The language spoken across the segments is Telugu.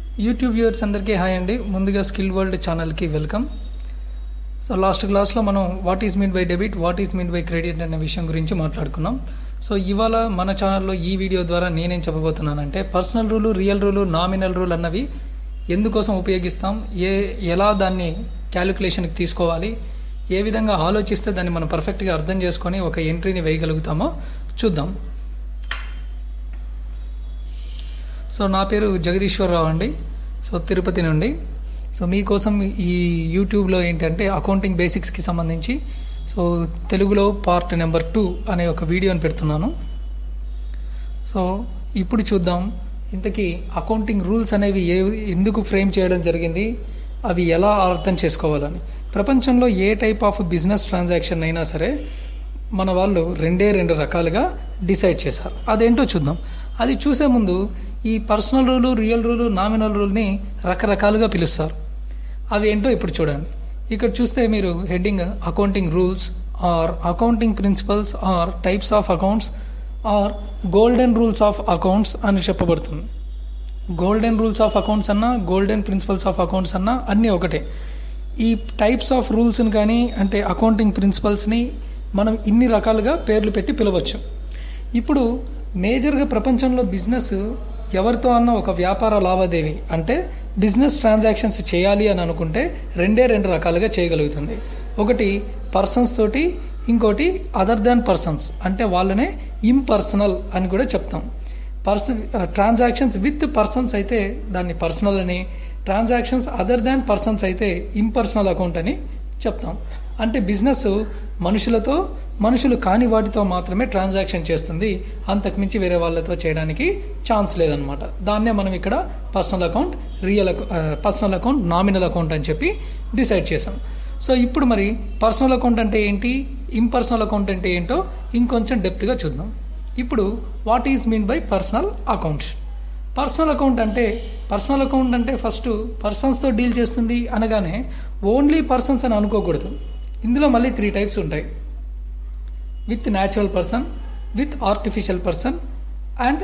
యూట్యూబ్ వ్యూవర్స్ అందరికీ హాయ్ అండి ముందుగా స్కిల్ వరల్డ్ ఛానల్కి వెల్కమ్ సో లాస్ట్ క్లాస్లో మనం what is mean by debit what is mean by credit అనే విషయం గురించి మాట్లాడుకున్నాం సో ఇవాళ మన ఛానల్లో ఈ వీడియో ద్వారా నేనేం చెప్పబోతున్నానంటే personal rule real rule nominal rule అన్నవి ఎందుకోసం ఉపయోగిస్తాం ఏ ఎలా దాన్ని క్యాలిక్యులేషన్కి తీసుకోవాలి ఏ విధంగా ఆలోచిస్తే దాన్ని మనం పర్ఫెక్ట్గా అర్థం చేసుకొని ఒక ఎంట్రీని వేయగలుగుతామో చూద్దాం సో నా పేరు జగదీశ్వరరావు అండి సో తిరుపతి నుండి సో మీకోసం ఈ యూట్యూబ్లో ఏంటంటే అకౌంటింగ్ బేసిక్స్కి సంబంధించి సో తెలుగులో పార్ట్ నెంబర్ టూ అనే ఒక వీడియోని పెడుతున్నాను సో ఇప్పుడు చూద్దాం ఇంతకీ అకౌంటింగ్ రూల్స్ అనేవి ఏ ఎందుకు ఫ్రేమ్ చేయడం జరిగింది అవి ఎలా అర్థం చేసుకోవాలని ప్రపంచంలో ఏ టైప్ ఆఫ్ బిజినెస్ ట్రాన్సాక్షన్ అయినా సరే మన వాళ్ళు రెండే రెండు రకాలుగా డిసైడ్ చేశారు అదేంటో చూద్దాం అది చూసే ముందు ఈ personal rule real rule nominal రూల్ని రకరకాలుగా పిలుస్తారు అవి ఏంటో ఇప్పుడు చూడండి ఇక్కడ చూస్తే మీరు heading accounting rules or accounting principles or types of accounts or golden rules of accounts అని చెప్పబడుతుంది గోల్డెన్ రూల్స్ ఆఫ్ అకౌంట్స్ అన్నా గోల్డెన్ ప్రిన్సిపల్స్ ఆఫ్ అకౌంట్స్ అన్నా అన్నీ ఒకటే ఈ టైప్స్ ఆఫ్ రూల్స్ని కానీ అంటే అకౌంటింగ్ ప్రిన్సిపల్స్ని మనం ఇన్ని రకాలుగా పేర్లు పెట్టి పిలవచ్చు ఇప్పుడు మేజర్గా ప్రపంచంలో బిజినెస్ ఎవరితో అన్న ఒక వ్యాపార లావాదేవీ అంటే బిజినెస్ ట్రాన్సాక్షన్స్ చేయాలి అని అనుకుంటే రెండే రెండు రకాలుగా చేయగలుగుతుంది ఒకటి పర్సన్స్ తోటి ఇంకోటి అదర్ దాన్ పర్సన్స్ అంటే వాళ్ళనే ఇంపర్సనల్ అని కూడా చెప్తాం పర్సన్ ట్రాన్సాక్షన్స్ విత్ పర్సన్స్ అయితే దాన్ని పర్సనల్ అని ట్రాన్సాక్షన్స్ అదర్ దాన్ పర్సన్స్ అయితే ఇంపర్సనల్ అకౌంట్ అని చెప్తాం అంటే బిజినెస్ మనుషులతో మనుషులు కాని వాటితో మాత్రమే ట్రాన్సాక్షన్ చేస్తుంది అంతకుమించి వేరే వాళ్ళతో చేయడానికి ఛాన్స్ లేదనమాట దాన్నే మనం ఇక్కడ personal account real personal account nominal account అని చెప్పి డిసైడ్ చేసాం సో ఇప్పుడు మరి పర్సనల్ అకౌంట్ అంటే ఏంటి ఇంపర్సనల్ అకౌంట్ అంటే ఏంటో ఇంకొంచెం డెప్త్గా చూద్దాం ఇప్పుడు what is mean by personal accounts personal account అంటే పర్సనల్ అకౌంట్ అంటే ఫస్ట్ పర్సన్స్తో డీల్ చేస్తుంది అనగానే ఓన్లీ పర్సన్స్ అని అనుకోకూడదు ఇందులో మళ్ళీ త్రీ టైప్స్ ఉంటాయి with natural person with artificial person and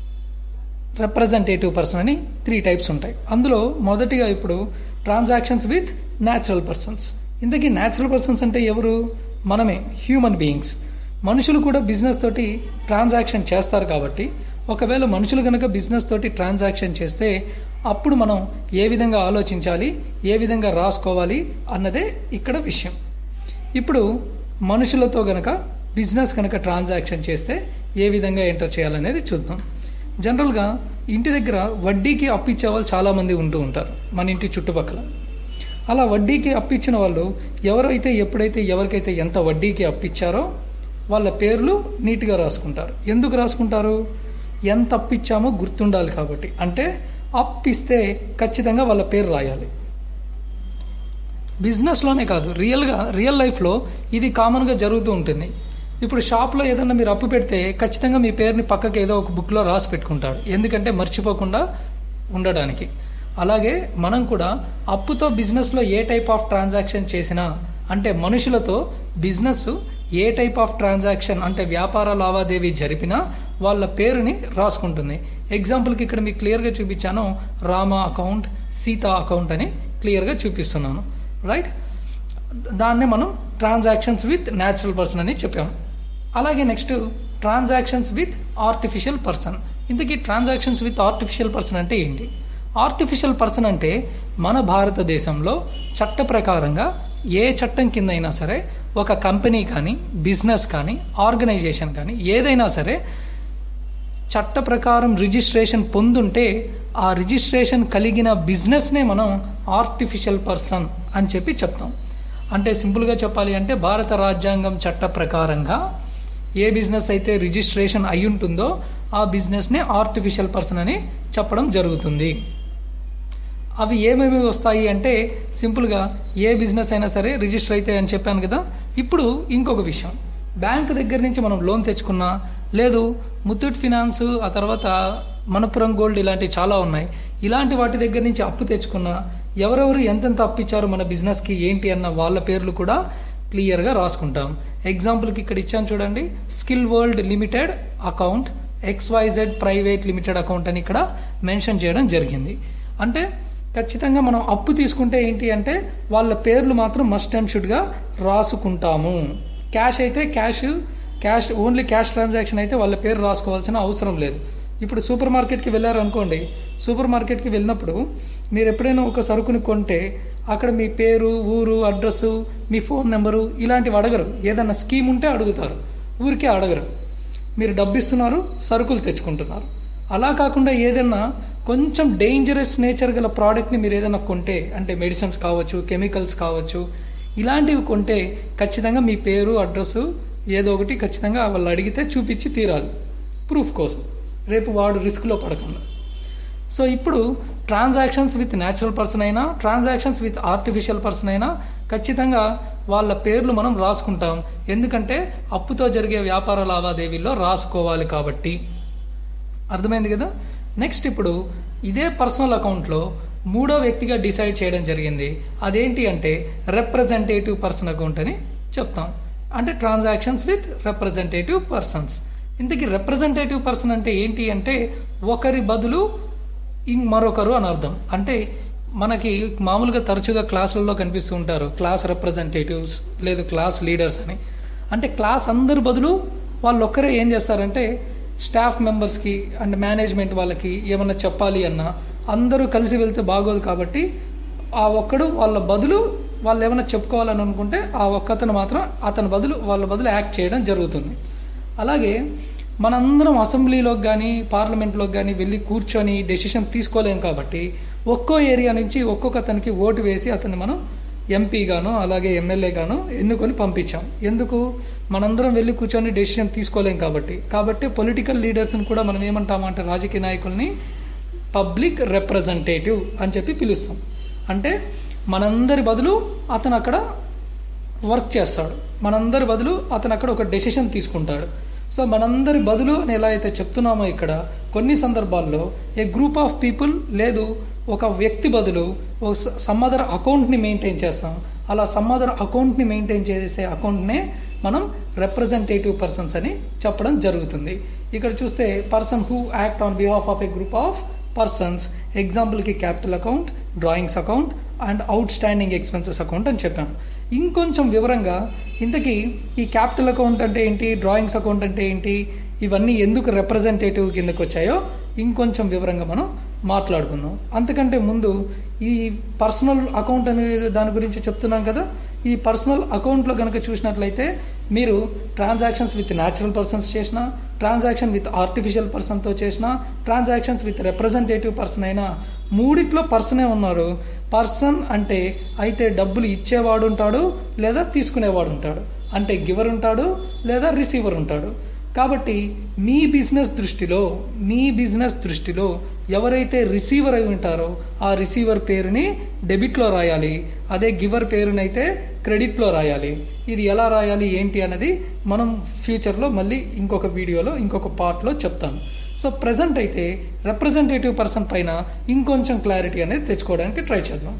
representative person అని త్రీ టైప్స్ ఉంటాయి అందులో మొదటిగా ఇప్పుడు ట్రాన్సాక్షన్స్ విత్ న్యాచురల్ పర్సన్స్ ఇంతకీ న్యాచురల్ పర్సన్స్ అంటే ఎవరు మనమే హ్యూమన్ బీయింగ్స్ మనుషులు కూడా బిజినెస్ తోటి ట్రాన్సాక్షన్ చేస్తారు కాబట్టి ఒకవేళ మనుషులు కనుక బిజినెస్ తోటి ట్రాన్సాక్షన్ చేస్తే అప్పుడు మనం ఏ విధంగా ఆలోచించాలి ఏ విధంగా రాసుకోవాలి అన్నదే ఇక్కడ విషయం ఇప్పుడు మనుషులతో గనక బిజినెస్ కనుక ట్రాన్సాక్షన్ చేస్తే ఏ విధంగా ఎంటర్ చేయాలనేది చూద్దాం జనరల్గా ఇంటి దగ్గర వడ్డీకి అప్పిచ్చే వాళ్ళు చాలామంది ఉంటూ ఉంటారు మన ఇంటి చుట్టుపక్కల అలా వడ్డీకి అప్పిచ్చిన వాళ్ళు ఎవరైతే ఎప్పుడైతే ఎవరికైతే ఎంత వడ్డీకి అప్పిచ్చారో వాళ్ళ పేర్లు నీట్గా రాసుకుంటారు ఎందుకు రాసుకుంటారు ఎంత అప్పిచ్చామో గుర్తుండాలి కాబట్టి అంటే అప్పిస్తే ఖచ్చితంగా వాళ్ళ పేరు రాయాలి బిజినెస్లోనే కాదు రియల్గా రియల్ లైఫ్లో ఇది కామన్గా జరుగుతూ ఉంటుంది ఇప్పుడు షాప్లో ఏదన్నా మీరు అప్పు పెడితే ఖచ్చితంగా మీ పేరుని పక్కకి ఏదో ఒక బుక్లో రాసి పెట్టుకుంటాడు ఎందుకంటే మర్చిపోకుండా ఉండడానికి అలాగే మనం కూడా అప్పుతో బిజినెస్లో ఏ టైప్ ఆఫ్ ట్రాన్సాక్షన్ చేసినా అంటే మనుషులతో బిజినెస్ ఏ టైప్ ఆఫ్ ట్రాన్సాక్షన్ అంటే వ్యాపార లావాదేవీ జరిపినా వాళ్ళ పేరుని రాసుకుంటుంది ఎగ్జాంపుల్కి ఇక్కడ మీకు క్లియర్గా చూపించాను రామ అకౌంట్ సీత అకౌంట్ అని క్లియర్గా చూపిస్తున్నాను రైట్ దాన్నే మనం ట్రాన్సాక్షన్స్ విత్ న్యాచురల్ పర్సన్ అని చెప్పాము అలాగే next transactions with artificial person ఇంతకీ ట్రాన్సాక్షన్స్ విత్ ఆర్టిఫిషియల్ పర్సన్ అంటే ఏంటి ఆర్టిఫిషియల్ పర్సన్ అంటే మన భారతదేశంలో చట్ట ప్రకారంగా ఏ చట్టం కింద అయినా సరే ఒక కంపెనీ కానీ బిజినెస్ కానీ ఆర్గనైజేషన్ కానీ ఏదైనా సరే చట్ట ప్రకారం రిజిస్ట్రేషన్ పొందుంటే ఆ రిజిస్ట్రేషన్ కలిగిన బిజినెస్నే మనం ఆర్టిఫిషియల్ పర్సన్ అని చెప్పి చెప్తాం అంటే సింపుల్గా చెప్పాలి అంటే భారత రాజ్యాంగం చట్ట ప్రకారంగా ఏ బిజినెస్ అయితే రిజిస్ట్రేషన్ అయి ఉంటుందో ఆ బిజినెస్నే ఆర్టిఫిషియల్ పర్సన్ అని చెప్పడం జరుగుతుంది అవి ఏమేమి వస్తాయి అంటే సింపుల్గా ఏ బిజినెస్ అయినా సరే రిజిస్టర్ అయితే అని చెప్పాను కదా ఇప్పుడు ఇంకొక విషయం బ్యాంక్ దగ్గర నుంచి మనం లోన్ తెచ్చుకున్నా లేదు ముత్తూట్ ఫినాన్స్ ఆ తర్వాత మనపురం గోల్డ్ ఇలాంటివి చాలా ఉన్నాయి ఇలాంటి వాటి దగ్గర నుంచి అప్పు తెచ్చుకున్నా ఎవరెవరు ఎంతెంత అప్పిచ్చారు మన బిజినెస్కి ఏంటి అన్న వాళ్ళ పేర్లు కూడా క్లియర్గా రాసుకుంటాం ఎగ్జాంపుల్కి ఇక్కడ ఇచ్చాను చూడండి skill world limited account XYZ private limited account అని ఇక్కడ మెన్షన్ చేయడం జరిగింది అంటే ఖచ్చితంగా మనం అప్పు తీసుకుంటే ఏంటి అంటే వాళ్ళ పేర్లు మాత్రం మస్ట్ అండ్ షుడ్గా రాసుకుంటాము క్యాష్ అయితే cash cash only cash transaction అయితే వాళ్ళ పేరు రాసుకోవాల్సిన అవసరం లేదు ఇప్పుడు సూపర్ మార్కెట్కి వెళ్ళారనుకోండి సూపర్ మార్కెట్కి వెళ్ళినప్పుడు మీరు ఎప్పుడైనా ఒక సరుకుని కొంటే అక్కడ మీ పేరు ఊరు అడ్రస్ మీ ఫోన్ నెంబరు ఇలాంటివి అడగరు ఏదన్నా స్కీమ్ ఉంటే అడుగుతారు ఊరికే అడగరు మీరు డబ్బు ఇస్తున్నారు సరుకులు తెచ్చుకుంటున్నారు అలా కాకుండా ఏదైనా కొంచెం డేంజరస్ నేచర్ గల ప్రోడక్ట్ని మీరు ఏదైనా కొంటే అంటే మెడిసిన్స్ కావచ్చు కెమికల్స్ కావచ్చు ఇలాంటివి కొంటే ఖచ్చితంగా మీ పేరు అడ్రస్ ఏదో ఒకటి ఖచ్చితంగా వాళ్ళు అడిగితే చూపించి తీరాలి ప్రూఫ్ కోసం రేపు వాడు రిస్క్లో పడకుండా సో ఇప్పుడు ట్రాన్సాక్షన్స్ విత్ న్యాచురల్ పర్సన్ అయినా ట్రాన్సాక్షన్స్ విత్ ఆర్టిఫిషియల్ పర్సన్ అయినా ఖచ్చితంగా వాళ్ళ పేర్లు మనం రాసుకుంటాం ఎందుకంటే అప్పుతో జరిగే వ్యాపార లావాదేవీల్లో రాసుకోవాలి కాబట్టి అర్థమైంది కదా నెక్స్ట్ ఇప్పుడు ఇదే పర్సనల్ అకౌంట్లో మూడో వ్యక్తిగా డిసైడ్ చేయడం జరిగింది అదేంటి అంటే రిప్రజెంటేటివ్ పర్సన్ అకౌంట్ అని చెప్తాం అంటే ట్రాన్సాక్షన్స్ విత్ రిప్రజెంటేటివ్ పర్సన్స్ ఇంతకీ రిప్రజెంటేటివ్ పర్సన్ అంటే ఏంటి అంటే ఒకరి బదులు ఇం మరొకరు అని అర్థం అంటే మనకి మామూలుగా తరచుగా క్లాసులలో కనిపిస్తూ ఉంటారు క్లాస్ రిప్రజెంటేటివ్స్ లేదు క్లాస్ లీడర్స్ అని అంటే క్లాస్ అందరి బదులు వాళ్ళు ఒక్కరే ఏం చేస్తారంటే స్టాఫ్ మెంబర్స్కి అండ్ మేనేజ్మెంట్ వాళ్ళకి ఏమన్నా చెప్పాలి అన్నా అందరూ కలిసి వెళ్తే బాగోదు కాబట్టి ఆ ఒక్కడు వాళ్ళ బదులు వాళ్ళు ఏమైనా చెప్పుకోవాలని అనుకుంటే ఆ ఒక్కతను మాత్రం అతని బదులు వాళ్ళ బదులు యాక్ట్ చేయడం జరుగుతుంది అలాగే మనందరం అసెంబ్లీలోకి కానీ పార్లమెంట్లోకి కానీ వెళ్ళి కూర్చొని డెసిషన్ తీసుకోలేం కాబట్టి ఒక్కో ఏరియా నుంచి ఒక్కొక్క అతనికి ఓటు వేసి అతన్ని మనం ఎంపీ గాను అలాగే ఎమ్మెల్యే గాను ఎన్నుకొని పంపించాం ఎందుకు మనందరం వెళ్ళి కూర్చొని డెసిషన్ తీసుకోలేం కాబట్టి కాబట్టి పొలిటికల్ లీడర్స్ని కూడా మనం ఏమంటామంటే రాజకీయ నాయకుల్ని పబ్లిక్ రిప్రజెంటేటివ్ అని చెప్పి పిలుస్తాం అంటే మనందరి బదులు అతను అక్కడ వర్క్ చేస్తాడు మనందరి బదులు అతను అక్కడ ఒక డెసిషన్ తీసుకుంటాడు సో మనందరి బదులు అని ఎలా అయితే చెప్తున్నామో ఇక్కడ కొన్ని సందర్భాల్లో ఏ గ్రూప్ ఆఫ్ పీపుల్ లేదు ఒక వ్యక్తి బదులు ఒక సమ్ అదర్ అకౌంట్ని మెయింటైన్ చేస్తాం అలా సమ్ అదర్ అకౌంట్ని మెయింటైన్ చేసే అకౌంట్నే మనం రిప్రజెంటేటివ్ పర్సన్స్ అని చెప్పడం జరుగుతుంది ఇక్కడ చూస్తే person who act on behalf of a group of persons ఎగ్జాంపుల్కి capital account drawings account and outstanding expenses account అని చెప్పాను ఇంకొంచెం వివరంగా ఇంతకీ ఈ క్యాపిటల్ అకౌంట్ అంటే ఏంటి డ్రాయింగ్స్ అకౌంట్ అంటే ఏంటి ఇవన్నీ ఎందుకు రిప్రజెంటేటివ్ కిందకు వచ్చాయో ఇంకొంచెం వివరంగా మనం మాట్లాడుకుందాం అంతకంటే ముందు ఈ పర్సనల్ అకౌంట్ అనే దాని గురించి చెప్తున్నాం కదా ఈ పర్సనల్ అకౌంట్లో కనుక చూసినట్లయితే మీరు ట్రాన్సాక్షన్స్ విత్ న్యాచురల్ పర్సన్స్ చేసిన ట్రాన్సాక్షన్ విత్ ఆర్టిఫిషియల్ పర్సన్తో చేసిన ట్రాన్సాక్షన్స్ విత్ రిప్రజెంటేటివ్ పర్సన్ అయినా మూడిట్లో పర్సనే ఉన్నారు పర్సన్ అంటే అయితే డబ్బులు ఇచ్చేవాడు ఉంటాడు లేదా తీసుకునేవాడు ఉంటాడు అంటే గివర్ ఉంటాడు లేదా రిసీవర్ ఉంటాడు కాబట్టి మీ బిజినెస్ దృష్టిలో మీ బిజినెస్ దృష్టిలో ఎవరైతే రిసీవర్ అయి ఉంటారో ఆ రిసీవర్ పేరుని డెబిట్లో రాయాలి అదే గివర్ పేరునైతే క్రెడిట్లో రాయాలి ఇది ఎలా రాయాలి ఏంటి అన్నది మనం ఫ్యూచర్లో మళ్ళీ ఇంకొక వీడియోలో ఇంకొక పార్ట్లో చెప్తాను సో ప్రజెంట్ అయితే రిప్రజెంటేటివ్ పర్సన్ పైన ఇంకొంచెం క్లారిటీ అనేది తెచ్చుకోవడానికి ట్రై చేద్దాం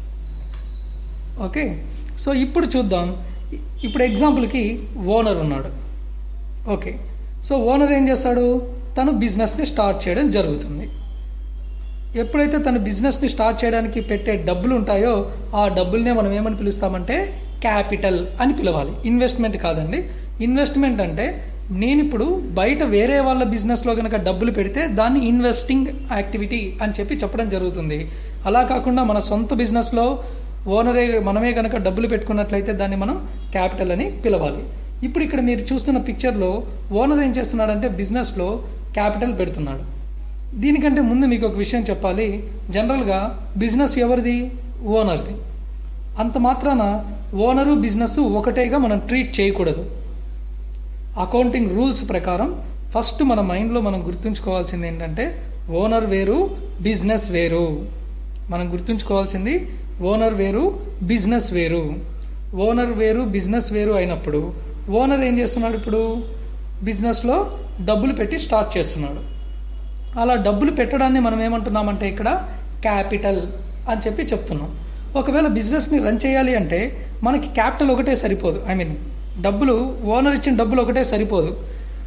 ఓకే సో ఇప్పుడు చూద్దాం ఇప్పుడు ఎగ్జాంపుల్కి ఓనర్ ఉన్నాడు ఓకే సో ఓనర్ ఏం చేస్తాడు తను బిజినెస్ని స్టార్ట్ చేయడం జరుగుతుంది ఎప్పుడైతే తన బిజినెస్ని స్టార్ట్ చేయడానికి పెట్టే డబ్బులు ఉంటాయో ఆ డబ్బుల్నే మనం ఏమని పిలుస్తామంటే క్యాపిటల్ అని పిలవాలి ఇన్వెస్ట్మెంట్ కాదండి ఇన్వెస్ట్మెంట్ అంటే నేను ఇప్పుడు బయట వేరే వాళ్ళ బిజినెస్లో కనుక డబ్బులు పెడితే దాన్ని ఇన్వెస్టింగ్ యాక్టివిటీ అని చెప్పి చెప్పడం జరుగుతుంది అలా కాకుండా మన సొంత బిజినెస్లో ఓనరే మనమే కనుక డబ్బులు పెట్టుకున్నట్లయితే దాన్ని మనం క్యాపిటల్ అని పిలవాలి ఇప్పుడు ఇక్కడ మీరు చూస్తున్న పిక్చర్లో ఓనర్ ఏం చేస్తున్నాడంటే బిజినెస్లో క్యాపిటల్ పెడుతున్నాడు దీనికంటే ముందు మీకు ఒక విషయం చెప్పాలి జనరల్గా బిజినెస్ ఎవరిది ఓనర్ది అంత మాత్రాన ఓనరు బిజినెస్ ఒకటేగా మనం ట్రీట్ చేయకూడదు అకౌంటింగ్ రూల్స్ ప్రకారం ఫస్ట్ మన మైండ్లో మనం గుర్తుంచుకోవాల్సింది ఏంటంటే ఓనర్ వేరు బిజినెస్ వేరు మనం గుర్తుంచుకోవాల్సింది ఓనర్ వేరు బిజినెస్ వేరు ఓనర్ వేరు బిజినెస్ వేరు అయినప్పుడు ఓనర్ ఏం చేస్తున్నాడు ఇప్పుడు బిజినెస్లో డబ్బులు పెట్టి స్టార్ట్ చేస్తున్నాడు అలా డబ్బులు పెట్టడాన్ని మనం ఏమంటున్నామంటే ఇక్కడ క్యాపిటల్ అని చెప్పి చెప్తున్నాం ఒకవేళ బిజినెస్ని రన్ చేయాలి అంటే మనకి క్యాపిటల్ ఒకటే సరిపోదు ఐ మీన్ డబ్బులు ఓనర్ ఇచ్చిన డబ్బులు ఒకటే సరిపోదు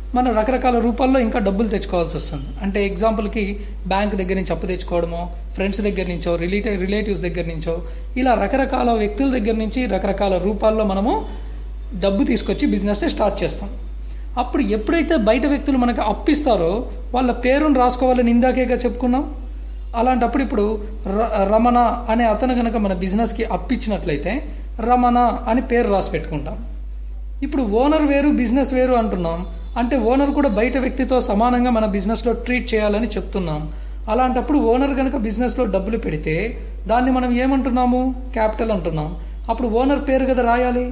మనం రకరకాల రూపాల్లో ఇంకా డబ్బులు తెచ్చుకోవాల్సి వస్తుంది అంటే ఎగ్జాంపుల్కి బ్యాంక్ దగ్గర నుంచి అప్పు తెచ్చుకోవడమో ఫ్రెండ్స్ దగ్గర నుంచో రిలేటివ్ రిలేటివ్స్ దగ్గర నుంచో ఇలా రకరకాల వ్యక్తుల దగ్గర నుంచి రకరకాల రూపాల్లో మనము డబ్బు తీసుకొచ్చి బిజినెస్ని స్టార్ట్ చేస్తాం అప్పుడు ఎప్పుడైతే బయట వ్యక్తులు మనకు అప్పిస్తారో వాళ్ళ పేరును రాసుకోవాలని ఇందాకేగా చెప్పుకున్నాం అలాంటప్పుడు ఇప్పుడు ర- రమణ అనే అతను కనుక మన బిజినెస్కి అప్పిచ్చినట్లయితే రమణ అని పేరు రాసి పెట్టుకుంటాం ఇప్పుడు ఓనర్ వేరు బిజినెస్ వేరు అంటున్నాం అంటే ఓనర్ కూడా బయట వ్యక్తితో సమానంగా మన బిజినెస్లో ట్రీట్ చేయాలని చెప్తున్నాం అలాంటప్పుడు ఓనర్ కనుక బిజినెస్లో డబ్బులు పెడితే దాన్ని మనం ఏమంటున్నాము క్యాపిటల్ అంటున్నాం అప్పుడు ఓనర్ పేరు కదా రాయాలి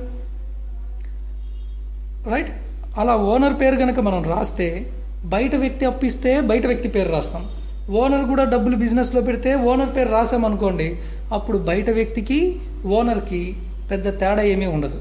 రైట్ అలా ఓనర్ పేరు కనుక మనం రాస్తే బయట వ్యక్తి అప్పిస్తే బయట వ్యక్తి పేరు రాస్తాం ఓనర్ కూడా డబ్బులు బిజినెస్లో పెడితే ఓనర్ పేరు రాసామనుకోండి అప్పుడు బయట వ్యక్తికి ఓనర్కి పెద్ద తేడా ఏమీ ఉండదు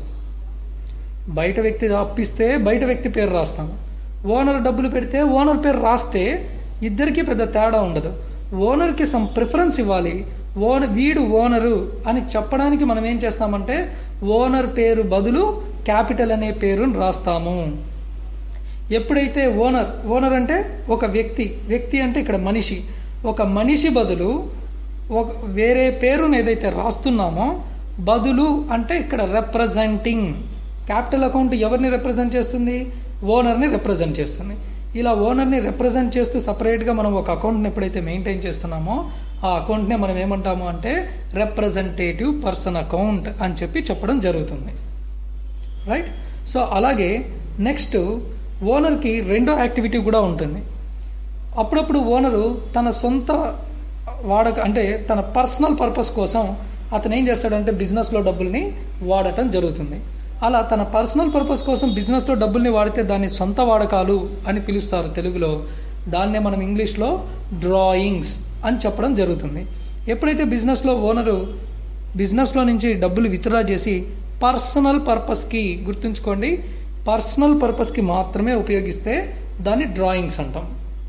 బయట వ్యక్తి అప్పిస్తే బయట వ్యక్తి పేరు రాస్తాం ఓనర్ డబ్బులు పెడితే ఓనర్ పేరు రాస్తే ఇద్దరికి పెద్ద తేడా ఉండదు ఓనర్కి సమ్ ప్రిఫరెన్స్ ఇవ్వాలి ఓనర్ వీడు ఓనరు అని చెప్పడానికి మనం ఏం చేస్తామంటే ఓనర్ పేరు బదులు క్యాపిటల్ అనే పేరును రాస్తాము ఎప్పుడైతే ఓనర్ ఓనర్ అంటే ఒక వ్యక్తి వ్యక్తి అంటే ఇక్కడ మనిషి ఒక మనిషి బదులు ఒక వేరే పేరును ఏదైతే రాస్తున్నామో బదులు అంటే ఇక్కడ రిప్రజెంటింగ్ క్యాపిటల్ అకౌంట్ ఎవరిని రిప్రజెంట్ చేస్తుంది ఓనర్ని రిప్రజెంట్ చేస్తుంది ఇలా ఓనర్ని రిప్రజెంట్ చేస్తూ సపరేట్గా మనం ఒక అకౌంట్ని ఎప్పుడైతే మెయింటైన్ చేస్తున్నామో ఆ అకౌంట్నే మనం ఏమంటాము అంటే రిప్రజెంటేటివ్ పర్సన్ అకౌంట్ అని చెప్పి చెప్పడం జరుగుతుంది రైట్ సో అలాగే నెక్స్ట్ ఓనర్కి రెండో యాక్టివిటీ కూడా ఉంటుంది అప్పుడప్పుడు ఓనరు తన సొంత వాడక అంటే తన పర్సనల్ పర్పస్ కోసం అతను ఏం చేస్తాడంటే బిజినెస్లో డబ్బుల్ని వాడటం జరుగుతుంది అలా తన పర్సనల్ పర్పస్ కోసం బిజినెస్లో డబ్బుల్ని వాడితే దాన్ని సొంత వాడకాలు అని పిలుస్తారు తెలుగులో దాన్నే మనం ఇంగ్లీష్లో డ్రాయింగ్స్ అని చెప్పడం జరుగుతుంది ఎప్పుడైతే బిజినెస్లో ఓనరు బిజినెస్లో నుంచి డబ్బులు విత్డ్రా చేసి పర్సనల్ పర్పస్కి గుర్తుంచుకోండి పర్సనల్ పర్పస్కి మాత్రమే ఉపయోగిస్తే దాన్ని డ్రాయింగ్స్ అంటాం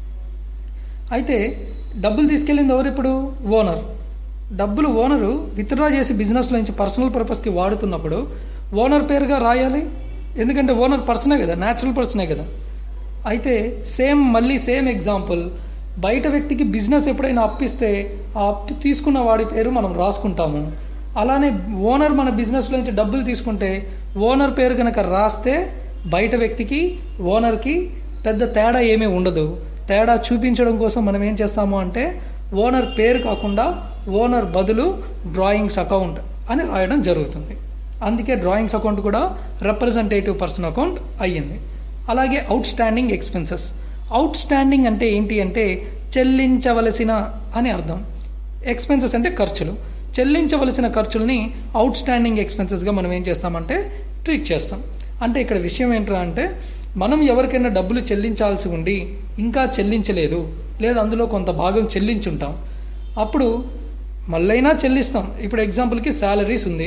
అయితే డబ్బులు తీసుకెళ్ళింది ఎవరు ఇప్పుడు ఓనర్ డబ్బులు ఓనరు విత్డ్రా చేసి బిజినెస్లో నుంచి పర్సనల్ పర్పస్కి వాడుతున్నప్పుడు ఓనర్ పేరుగా రాయాలి ఎందుకంటే ఓనర్ పర్సనే కదా న్యాచురల్ పర్సనే కదా అయితే సేమ్ మళ్ళీ సేమ్ ఎగ్జాంపుల్ బయట వ్యక్తికి బిజినెస్ ఎప్పుడైనా అప్పిస్తే ఆ అప్పు తీసుకున్న వాడి పేరు మనం రాసుకుంటాము అలానే ఓనర్ మన బిజినెస్లో నుంచి డబ్బులు తీసుకుంటే ఓనర్ పేరు కనుక రాస్తే బయట వ్యక్తికి ఓనర్కి పెద్ద తేడా ఏమీ ఉండదు తేడా చూపించడం కోసం మనం ఏం చేస్తాము అంటే ఓనర్ పేరు కాకుండా ఓనర్ బదులు డ్రాయింగ్స్ అకౌంట్ అని రాయడం జరుగుతుంది అందుకే డ్రాయింగ్స్ అకౌంట్ కూడా రిప్రజెంటేటివ్ పర్సన్ అకౌంట్ అయ్యింది అలాగే outstanding expenses outstanding అంటే ఏంటి అంటే చెల్లించవలసిన అని అర్థం ఎక్స్పెన్సెస్ అంటే ఖర్చులు చెల్లించవలసిన ఖర్చుల్ని అవుట్ స్టాండింగ్ ఎక్స్పెన్సెస్గా మనం ఏం చేస్తామంటే ట్రీట్ చేస్తాం అంటే ఇక్కడ విషయం ఏంట్రా అంటే మనం ఎవరికైనా డబ్బులు చెల్లించాల్సి ఉండి ఇంకా చెల్లించలేదు లేదా అందులో కొంత భాగం చెల్లించుంటాం అప్పుడు మళ్ళైనా చెల్లిస్తాం ఇప్పుడు ఎగ్జాంపుల్కి శాలరీస్ ఉంది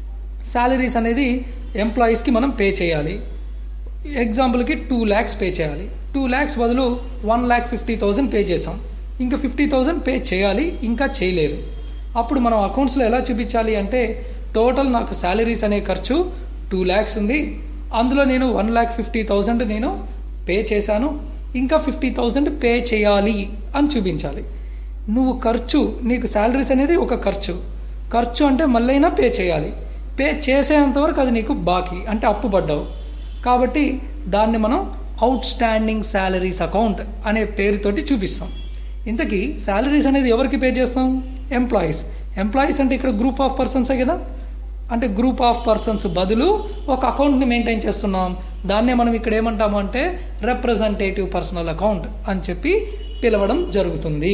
శాలరీస్ అనేది ఎంప్లాయీస్కి మనం పే చేయాలి ఎగ్జాంపుల్కి టూ ల్యాక్స్ పే చేయాలి టూ ల్యాక్స్ బదులు one lakh fifty thousand pay చేసాం ఇంకా ఫిఫ్టీ థౌజండ్ పే చేయాలి ఇంకా చేయలేదు అప్పుడు మనం అకౌంట్స్లో ఎలా చూపించాలి అంటే టోటల్ నాకు శాలరీస్ అనే ఖర్చు టూ ల్యాక్స్ ఉంది అందులో నేను వన్ ల్యాక్ ఫిఫ్టీ థౌజండ్ నేను పే చేశాను ఇంకా ఫిఫ్టీ థౌజండ్ పే చేయాలి అని చూపించాలి నువ్వు ఖర్చు నీకు శాలరీస్ అనేది ఒక ఖర్చు ఖర్చు అంటే మళ్ళైనా పే చేయాలి పే చేసేంత వరకు అది నీకు బాకీ అంటే అప్పు పడ్డావు కాబట్టి దాన్ని మనం అవుట్ స్టాండింగ్ శాలరీస్ అకౌంట్ అనే పేరుతోటి చూపిస్తాం ఇంతకీ శాలరీస్ అనేది ఎవరికి పే చేస్తాం ఎంప్లాయీస్ ఎంప్లాయీస్ అంటే ఇక్కడ గ్రూప్ ఆఫ్ పర్సన్సే కదా అంటే గ్రూప్ ఆఫ్ పర్సన్స్ బదులు ఒక అకౌంట్ని మెయింటైన్ చేస్తున్నాం దాన్నే మనం ఇక్కడ ఏమంటాము అంటే రిప్రజెంటేటివ్ పర్సనల్ అకౌంట్ అని చెప్పి పిలవడం జరుగుతుంది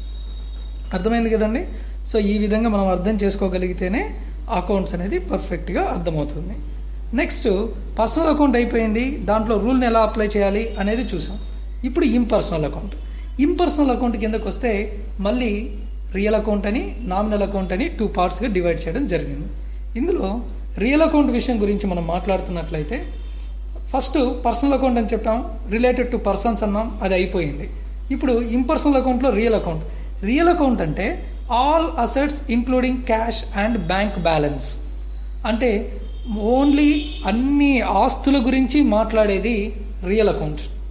అర్థమైంది కదండి సో ఈ విధంగా మనం అర్థం చేసుకోగలిగితేనే అకౌంట్స్ అనేది పర్ఫెక్ట్గా అర్థమవుతుంది నెక్స్ట్ పర్సనల్ అకౌంట్ అయిపోయింది దాంట్లో రూల్ని ఎలా అప్లై చేయాలి అనేది చూసాం ఇప్పుడు ఇంపర్సనల్ అకౌంట్ ఇంపర్సనల్ అకౌంట్ కిందకు వస్తే మళ్ళీ రియల్ అకౌంట్ అని నామినల్ అకౌంట్ అని టూ పార్ట్స్గా డివైడ్ చేయడం జరిగింది ఇందులో రియల్ అకౌంట్ విషయం గురించి మనం మాట్లాడుతున్నట్లయితే ఫస్ట్ పర్సనల్ అకౌంట్ అని చెప్పాం రిలేటెడ్ టు పర్సన్స్ అన్నాం అది అయిపోయింది ఇప్పుడు ఇంపర్సనల్ అకౌంట్లో రియల్ అకౌంట్ రియల్ అకౌంట్ అంటే all assets including cash and bank balance అంటే ఓన్లీ అన్ని ఆస్తుల గురించి మాట్లాడేది రియల్ అకౌంట్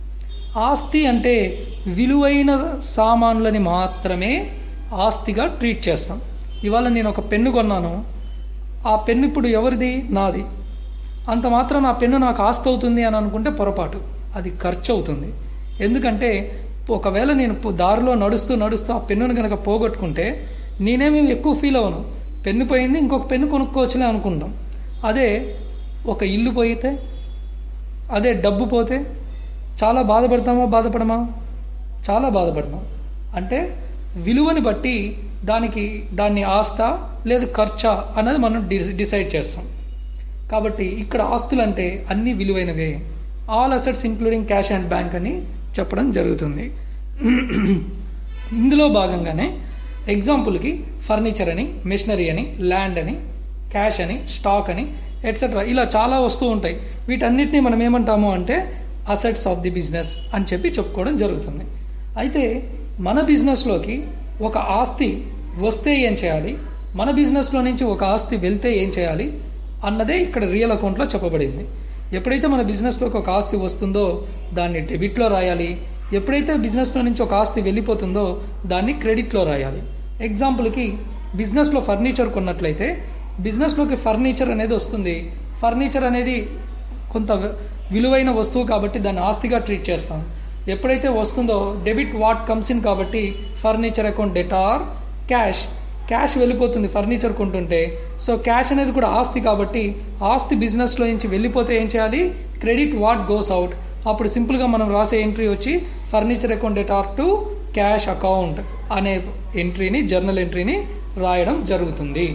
ఆస్తి అంటే విలువైన సామాన్లని మాత్రమే ఆస్తిగా ట్రీట్ చేస్తాం ఇవాళ నేను ఒక పెన్ను కొన్నాను ఆ పెన్ను ఇప్పుడు ఎవరిది నాది అంత మాత్రం నా పెన్ను నాకు ఆస్తి అవుతుంది అని అనుకుంటే పొరపాటు అది ఖర్చు అవుతుంది ఎందుకంటే ఒకవేళ నేను పో- దారిలో నడుస్తూ నడుస్తూ ఆ పెన్నును కనుక పోగొట్టుకుంటే నేనేమి ఎక్కువ ఫీల్ అవ్వను పెన్ను పోయింది ఇంకొక పెన్ను కొనుక్కోవచ్చులే అనుకుంటాం అదే ఒక ఇల్లు పోయితే అదే డబ్బు పోతే చాలా బాధపడతామా బాధపడమా చాలా బాధపడతాం అంటే విలువని బట్టి దానికి దాన్ని ఆస్తా లేదు ఖర్చా అన్నది మనం డి- డిసైడ్ చేస్తాం కాబట్టి ఇక్కడ ఆస్తులు అంటే అన్ని విలువైనవే all assets including cash and bank అని చెప్పడం జరుగుతుంది ఇందులో భాగంగానే ఎగ్జాంపుల్కి ఫర్నిచర్ అని మెషినరీ అని ల్యాండ్ అని క్యాష్ అని స్టాక్ అని ఎట్సెట్రా ఇలా చాలా వస్తూ ఉంటాయి వీటన్నిటిని మనం ఏమంటాము అంటే అసెట్స్ ఆఫ్ ది బిజినెస్ అని చెప్పి చెప్పుకోవడం జరుగుతుంది అయితే మన బిజినెస్లోకి ఒక ఆస్తి వస్తే ఏం చేయాలి మన బిజినెస్లో నుంచి ఒక ఆస్తి వెళ్తే ఏం చేయాలి అన్నదే ఇక్కడ రియల్ అకౌంట్లో చెప్పబడింది ఎప్పుడైతే మన బిజినెస్లోకి ఒక ఆస్తి వస్తుందో దాన్ని డెబిట్లో రాయాలి ఎప్పుడైతే బిజినెస్లో నుంచి ఒక ఆస్తి వెళ్ళిపోతుందో దాన్ని క్రెడిట్లో రాయాలి ఎగ్జాంపుల్కి బిజినెస్లో ఫర్నిచర్ కొన్నట్లయితే బిజినెస్లోకి ఫర్నిచర్ అనేది వస్తుంది ఫర్నిచర్ అనేది కొంత విలువైన వస్తువు కాబట్టి దాన్ని ఆస్తిగా ట్రీట్ చేస్తాం ఎప్పుడైతే వస్తుందో డెబిట్ వాట్ కమ్స్ ఇన్ కాబట్టి furniture account debtor cash cash వెళ్ళిపోతుంది ఫర్నిచర్ కొంటుంటే సో క్యాష్ అనేది కూడా ఆస్తి కాబట్టి ఆస్తి బిజినెస్లో నుంచి వెళ్ళిపోతే ఏం చేయాలి క్రెడిట్ వాట్ గోస్ అవుట్ అప్పుడు సింపుల్గా మనం రాసే ఎంట్రీ వచ్చి furniture account debtor to cash account అనే ఎంట్రీని జర్నల్ ఎంట్రీని రాయడం జరుగుతుంది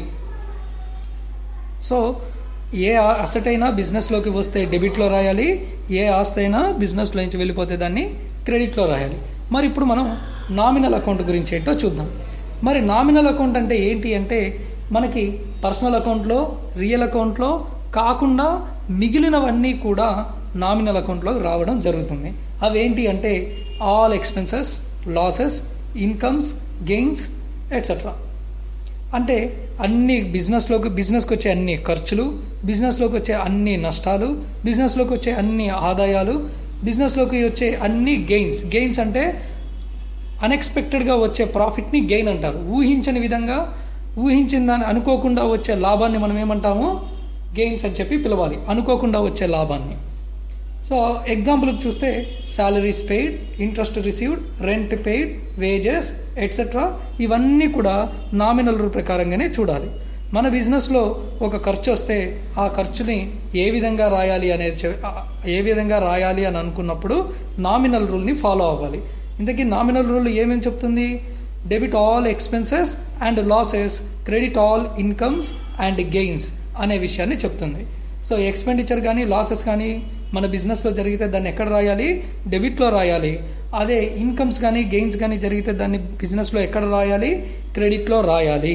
సో ఏ అసెట్ అయినా బిజినెస్లోకి వస్తే డెబిట్లో రాయాలి ఏ ఆస్తి అయినా బిజినెస్లో నుంచి వెళ్ళిపోతే దాన్ని క్రెడిట్లో రాయాలి మరి ఇప్పుడు మనం నామినల్ అకౌంట్ గురించి ఏంటో చూద్దాం మరి నామినల్ అకౌంట్ అంటే ఏంటి అంటే మనకి పర్సనల్ అకౌంట్లో రియల్ అకౌంట్లో కాకుండా మిగిలినవన్నీ కూడా నామినల్ అకౌంట్లో రావడం జరుగుతుంది అవేంటి అంటే all expenses losses incomes gains etcetera అంటే అన్ని బిజినెస్లోకి బిజినెస్కి వచ్చే అన్ని ఖర్చులు బిజినెస్లోకి వచ్చే అన్ని నష్టాలు బిజినెస్లోకి వచ్చే అన్ని ఆదాయాలు బిజినెస్లోకి వచ్చే అన్ని గెయిన్స్ గెయిన్స్ అంటే అన్ఎక్స్పెక్టెడ్గా వచ్చే ప్రాఫిట్ని గెయిన్ అంటారు ఊహించని విధంగా ఊహించిన దాన్ని అనుకోకుండా వచ్చే లాభాన్ని మనం ఏమంటాము గెయిన్స్ అని చెప్పి పిలవాలి అనుకోకుండా వచ్చే లాభాన్ని సో ఎగ్జాంపుల్కి చూస్తే salaries paid interest received rent paid wages etcetera ఇవన్నీ కూడా నామినల్ రూల్ ప్రకారంగానే చూడాలి మన బిజినెస్లో ఒక ఖర్చు వస్తే ఆ ఖర్చుని ఏ విధంగా రాయాలి అనేది చె- ఆ- ఏ విధంగా రాయాలి అని అనుకున్నప్పుడు నామినల్ రూల్ని ఫాలో అవ్వాలి ఇంతకీ నామినల్ రూల్ ఏమేమి చెప్తుంది debit all expenses and losses credit all incomes and gains అనే విషయాన్ని చెప్తుంది సో ఎక్స్పెండిచర్ కానీ లాసెస్ కానీ మన బిజినెస్లో జరిగితే దాన్ని ఎక్కడ రాయాలి డెబిట్లో రాయాలి అదే ఇన్కమ్స్ కానీ గెయిన్స్ కానీ జరిగితే దాన్ని బిజినెస్లో ఎక్కడ రాయాలి క్రెడిట్లో రాయాలి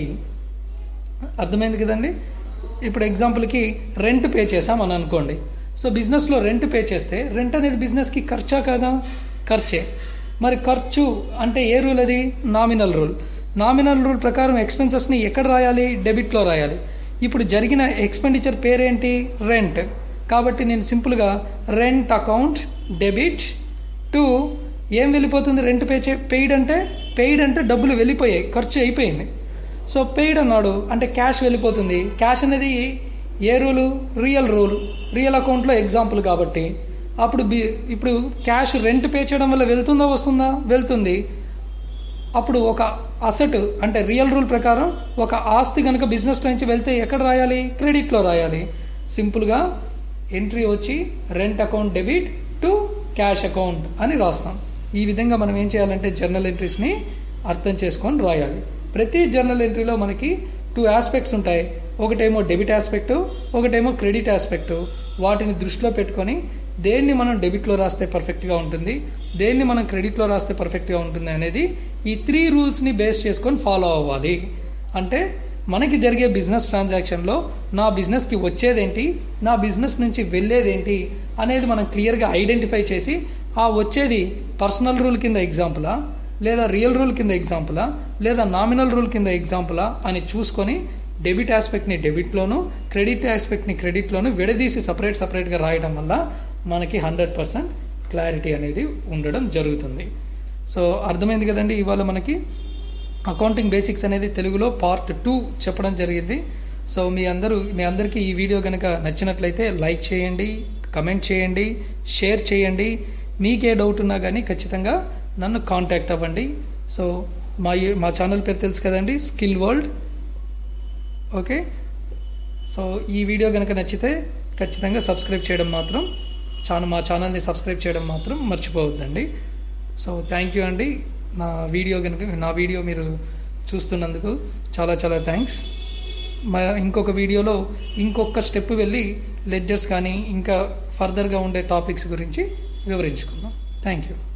అర్థమైంది కదండి ఇప్పుడు ఎగ్జాంపుల్కి రెంట్ పే చేసాం అని అనుకోండి సో బిజినెస్లో రెంట్ పే చేస్తే రెంట్ అనేది బిజినెస్కి ఖర్చా కదా ఖర్చే మరి ఖర్చు అంటే ఏ రూల్ అది నామినల్ రూల్ నామినల్ రూల్ ప్రకారం ఎక్స్పెన్సెస్ని ఎక్కడ రాయాలి డెబిట్లో రాయాలి ఇప్పుడు జరిగిన ఎక్స్పెండిచర్ పేరేంటి రెంట్ కాబట్టి నేను సింపుల్గా రెంట్ అకౌంట్ డెబిట్ టు ఏం వెళ్ళిపోతుంది రెంట్ పే చే పెయిడ్ అంటే పెయిడ్ అంటే డబ్బులు వెళ్ళిపోయాయి ఖర్చు అయిపోయింది సో పెయిడ్ అన్నాడు అంటే క్యాష్ వెళ్ళిపోతుంది క్యాష్ అనేది ఏ రూలు రియల్ రూల్ రియల్ అకౌంట్లో ఎగ్జాంపుల్ కాబట్టి అప్పుడు బి ఇప్పుడు క్యాష్ రెంట్ పే చేయడం వల్ల వెళ్తుందా వస్తుందా వెళ్తుంది అప్పుడు ఒక అసెట్ అంటే రియల్ రూల్ ప్రకారం ఒక ఆస్తి కనుక బిజినెస్ నుంచి వెళ్తే ఎక్కడ రాయాలి క్రెడిట్లో రాయాలి సింపుల్గా ఎంట్రీ వచ్చి rent account debit to cash account అని రాస్తాం ఈ విధంగా మనం ఏం చేయాలంటే జర్నల్ ఎంట్రీస్ని అర్థం చేసుకొని రాయాలి ప్రతి జర్నల్ ఎంట్రీలో మనకి టూ ఆస్పెక్ట్స్ ఉంటాయి ఒకటేమో డెబిట్ ఆస్పెక్ట్ ఒకటేమో క్రెడిట్ ఆస్పెక్ట్ వాటిని దృష్టిలో పెట్టుకొని దేన్ని మనం డెబిట్లో రాస్తే పర్ఫెక్ట్గా ఉంటుంది దేన్ని మనం క్రెడిట్లో రాస్తే పర్ఫెక్ట్గా ఉంటుంది అనేది ఈ త్రీ రూల్స్ని బేస్ చేసుకొని ఫాలో అవ్వాలి అంటే మనకి జరిగే బిజినెస్ ట్రాన్సాక్షన్లో నా బిజినెస్కి వచ్చేదేంటి నా బిజినెస్ నుంచి వెళ్ళేదేంటి అనేది మనం క్లియర్గా ఐడెంటిఫై చేసి ఆ వచ్చేది పర్సనల్ రూల్ కింద ఎగ్జాంపులా లేదా రియల్ రూల్ కింద ఎగ్జాంపులా లేదా నామినల్ రూల్ కింద ఎగ్జాంపులా అని చూసుకొని డెబిట్ ఆస్పెక్ట్ని డెబిట్లోను క్రెడిట్ ఆస్పెక్ట్ని క్రెడిట్లోను విడదీసి సపరేట్ సపరేట్గా రాయడం వల్ల మనకి హండ్రెడ్ పర్సెంట్ క్లారిటీ అనేది ఉండడం జరుగుతుంది సో అర్థమైంది కదండి ఇవాళ మనకి అకౌంటింగ్ బేసిక్స్ అనేది తెలుగులో పార్ట్ టూ చెప్పడం జరిగింది సో మీ అందరూ మీ అందరికీ ఈ వీడియో కనుక నచ్చినట్లయితే లైక్ చేయండి కమెంట్ చేయండి షేర్ చేయండి మీకే డౌట్ ఉన్నా కానీ ఖచ్చితంగా నన్ను కాంటాక్ట్ అవ్వండి సో మా మా ఛానల్ పేరు తెలుసు కదండి స్కిల్ వరల్డ్ ఓకే సో ఈ వీడియో కనుక నచ్చితే ఖచ్చితంగా సబ్స్క్రైబ్ చేయడం మాత్రం చాలా మా ఛానల్ని సబ్స్క్రైబ్ చేయడం మాత్రం మర్చిపోవద్దండి సో థ్యాంక్ యూ అండి నా వీడియో కనుక నా వీడియో మీరు చూస్తున్నందుకు చాలా చాలా థ్యాంక్స్ మా ఇంకొక వీడియోలో ఇంకొక స్టెప్ వెళ్ళి లెడ్జర్స్ కానీ ఇంకా ఫర్దర్గా ఉండే టాపిక్స్ గురించి వివరించుకుందాం థ్యాంక్ యూ